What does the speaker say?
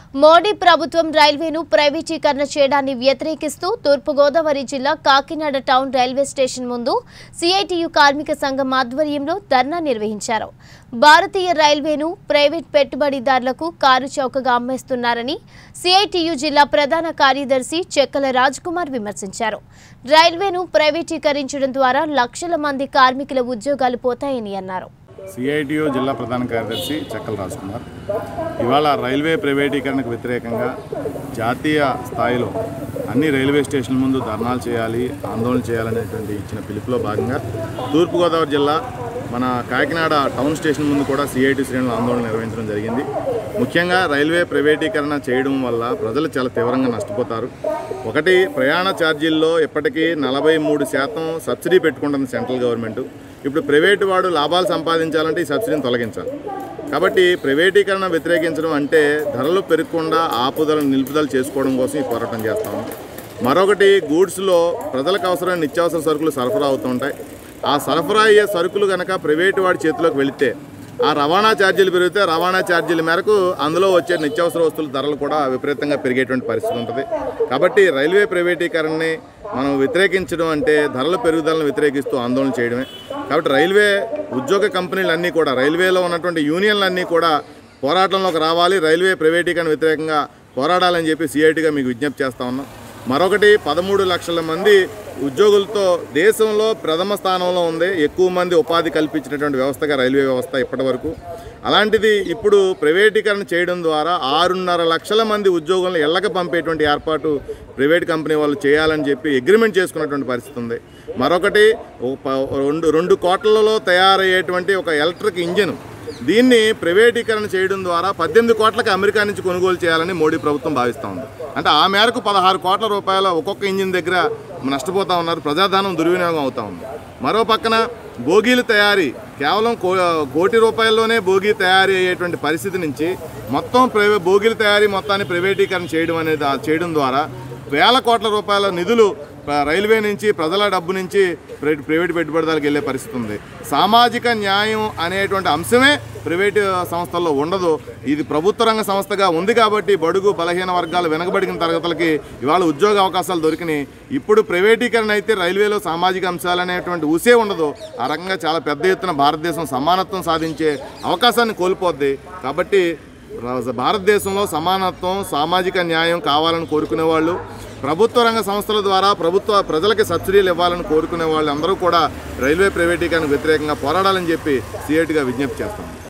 మోడీ ప్రభుత్వం రైల్వేను ప్రైవేటీకరణ చేయడాన్ని వ్యతిరేకిస్తూ తూర్పుగోదావరి జిల్లా కాకినాడ టౌన్ రైల్వే స్టేషన్ ముందు సిఐటియు కార్మిక సంఘం ఆధ్వర్యంలో ధర్నా నిర్వహించారు భారతీయ రైల్వేను ప్రైవేట్ పెట్టుబడిదారులకు కారు చౌకగా అమ్మేస్తున్నారని సిఐటియు జిల్లా ప్రధాన కార్యదర్శి చెక్కల రాజ్ కుమార్ విమర్శించారు రైల్వేను ప్రైవేటీకరించడం ద్వారా లక్షల మంది కార్మికుల ఉద్యోగాలు పోతాయని అన్నారు సిఐటియు జిల్లా ప్రధాన కార్యదర్శి చక్కల రాజ్కుమార్ ఇవాళ రైల్వే ప్రైవేటీకరణకు వ్యతిరేకంగా జాతీయ స్థాయిలో అన్ని రైల్వే స్టేషన్ల ముందు ధర్నాలు చేయాలి ఆందోళన చేయాలనేటువంటి ఇచ్చిన పిలుపులో భాగంగా తూర్పుగోదావరి జిల్లా మన కాకినాడ టౌన్ స్టేషన్ ముందు కూడా సిఐటి శ్రేణులు ఆందోళన నిర్వహించడం జరిగింది ముఖ్యంగా రైల్వే ప్రైవేటీకరణ చేయడం వల్ల ప్రజలు చాలా తీవ్రంగా నష్టపోతారు ఒకటి ప్రయాణ ఛార్జీల్లో ఇప్పటికీ నలభై మూడు శాతం సబ్సిడీ పెట్టుకుంటుంది సెంట్రల్ గవర్నమెంట్ ఇప్పుడు ప్రైవేటు వాడు లాభాలు సంపాదించాలంటే ఈ సబ్సిడీని తొలగించాలి కాబట్టి ప్రైవేటీకరణ వ్యతిరేకించడం అంటే ధరలు పెరగకుండా ఆపుదల నిలుపుదల చేసుకోవడం కోసం ఈ పోరాటం చేస్తాము మరొకటి గూడ్స్లో ప్రజలకు అవసరమైన నిత్యావసర సరుకులు సరఫరా అవుతుంటాయి ఆ సరఫరా అయ్యే సరుకులు కనుక ప్రైవేటు వాడి చేతిలోకి వెళితే ఆ రవాణా ఛార్జీలు పెరిగితే రవాణా ఛార్జీల మేరకు అందులో వచ్చే నిత్యావసర వస్తువుల ధరలు కూడా విపరీతంగా పెరిగేటువంటి పరిస్థితి ఉంటుంది కాబట్టి రైల్వే ప్రైవేటీకరణని మనం వ్యతిరేకించడం అంటే ధరల పెరుగుదలను వ్యతిరేకిస్తూ ఆందోళన చేయడమే కాబట్టి రైల్వే ఉద్యోగ కంపెనీలన్నీ కూడా రైల్వేలో ఉన్నటువంటి యూనియన్లన్నీ కూడా పోరాటంలోకి రావాలి రైల్వే ప్రైవేటీకరణ వ్యతిరేకంగా పోరాడాలని చెప్పి సిఐటిగా మీకు విజ్ఞప్తి చేస్తా ఉన్నాం మరొకటి పదమూడు లక్షల మంది ఉద్యోగులతో దేశంలో ప్రథమ స్థానంలో ఉంది ఎక్కువ మంది ఉపాధి కల్పించినటువంటి వ్యవస్థగా రైల్వే వ్యవస్థ ఇప్పటి వరకు అలాంటిది ఇప్పుడు ప్రైవేటీకరణ చేయడం ద్వారా ఆరున్నర లక్షల మంది ఉద్యోగులను ఇళ్లకు పంపేటువంటి ఏర్పాటు ప్రైవేట్ కంపెనీ వాళ్ళు చేయాలని చెప్పి అగ్రిమెంట్ చేసుకున్నటువంటి పరిస్థితి ఉంది మరొకటి ఒక ప- రెండు రెండు కోట్లలో తయారయ్యేటువంటి ఒక ఎలక్ట్రిక్ ఇంజిన్ దీన్ని ప్రైవేటీకరణ చేయడం ద్వారా పద్దెనిమిది కోట్లకి అమెరికా నుంచి కొనుగోలు చేయాలని మోడీ ప్రభుత్వం భావిస్తూ ఉంది అంటే ఆ మేరకు పదహారు కోట్ల రూపాయల ఒక్కొక్క ఇంజిన్ దగ్గర నష్టపోతూ ఉన్నారు ప్రజాధనం దుర్వినియోగం అవుతా ఉంది మరో పక్కన బోగీల తయారీ కేవలం కో కోటి రూపాయల్లోనే బోగీ తయారీ అయ్యేటువంటి పరిస్థితి నుంచి మొత్తం ప్రైవే బోగీల తయారీ మొత్తాన్ని ప్రైవేటీకరణ చేయడం అనేది ఆ- చేయడం ద్వారా వేల కోట్ల రూపాయల నిధులు ప్ర- రైల్వే నుంచి ప్రజల డబ్బు నుంచి ప్రైవేట్ ప్రైవేట్ పెట్టుబడిదారులకు వెళ్ళే పరిస్థితి ఉంది సామాజిక న్యాయం అనేటువంటి అంశమే ప్రైవేటు సంస్థల్లో ఉండదు ఇది ప్రభుత్వ రంగ సంస్థగా ఉంది కాబట్టి బడుగు బలహీన వర్గాలు వెనకబడిన తరగతులకి ఇవాళ ఉద్యోగ అవకాశాలు దొరికినాయి ఇప్పుడు ప్రైవేటీకరణ అయితే రైల్వేలో సామాజిక అంశాలు అనేటువంటి ఊసే ఉండదు ఆ రకంగా చాలా పెద్ద ఎత్తున భారతదేశం సమానత్వం సాధించే అవకాశాన్ని కోల్పోద్ది కాబట్టి ర- భారతదేశంలో సమానత్వం సామాజిక న్యాయం కావాలని కోరుకునే వాళ్ళు ప్రభుత్వ రంగ సంస్థల ద్వారా ప్రభుత్వ ప్రజలకి సబ్సిడీలు ఇవ్వాలని కోరుకునే వాళ్ళు అందరూ కూడా రైల్వే ప్రైవేటీకరణ వ్యతిరేకంగా పోరాడాలని చెప్పి సిఐటిగా విజ్ఞప్తి చేస్తాం